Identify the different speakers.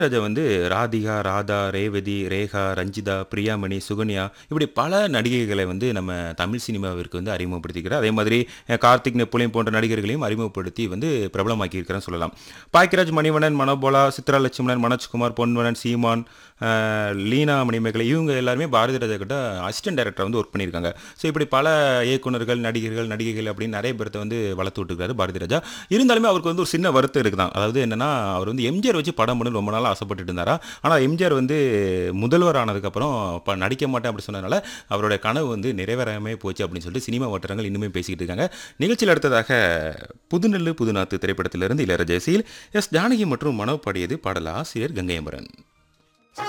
Speaker 1: ராஜா வந்து ராதிகா, ராதா, ரேவதி, ரேகா, ரஞ்சிதா, பிரியாமணி, சுகன்யா இப்படி பல நடிகைகளை வந்து நம்ம தமிழ் சினிமாவிற்கு வந்து அறிமுகப்படுத்திக்கிறார். அதே மாதிரி அ கார்த்திக், நெப்போலியன் போன்ற நடிகர்களையும் அறிமுகப்படுத்தி வந்து பிரபலமாக்கியிருக்கிறார்ன்னு சொல்லலாம். பாக்கியராஜ், மணிவண்ணன், மனோபாலா, சித்ரா லட்சுமணன், மனோஜ்குமார், பொன்வனன், சீமான், அ லீனா மணிமேகலை இவங்க எல்லாருமே பாரதி ராஜா கிட்ட அசிஸ்டன்ட் டைரக்டரா வந்து ஒர்க் பண்ணியிருக்காங்க. ஸோ இப்படி பல இயக்குனர்கள், நடிகர்கள், நடிகைகள் அப்படின்னு நெறைய பேர்த்த வந்து வளர்த்து விட்டுருக்காரு பாரதி ராஜா. இருந்தாலுமே அவருக்கு வந்து ஒரு சின்ன வருத்தம் இருக்குதாம். அதாவது என்னன்னா, அவர் வந்து எம்ஜிஆர் வச்சு படம் பண்ணணும்னு ரொம்ப நாளா ஆசைப்பட்டுட்டு இருந்தாராம். ஆனா எம்ஜிஆர் வந்து முதல்வர் ஆனதுக்கப்புறம் அப்ப நடிக்க மாட்டேன் அப்படி சொன்னதுனால, அவருடைய கனவு வந்து நிறைவேறாமயே போச்சு அப்படின்னு சொல்லிட்டு சினிமா வட்டாரங்கள் இன்னுமே பேசிக்கிட்டு இருக்காங்க. நிகழ்ச்சியில் அடுத்ததாக புதுநெல்லு புதுநாத்து திரைப்படத்திலிருந்து இளையராஜா இசையில் எஸ். ஜானகி மற்றும் மனோ பாடியது பாடல் ஆசிரியர் கங்கை அமரன்.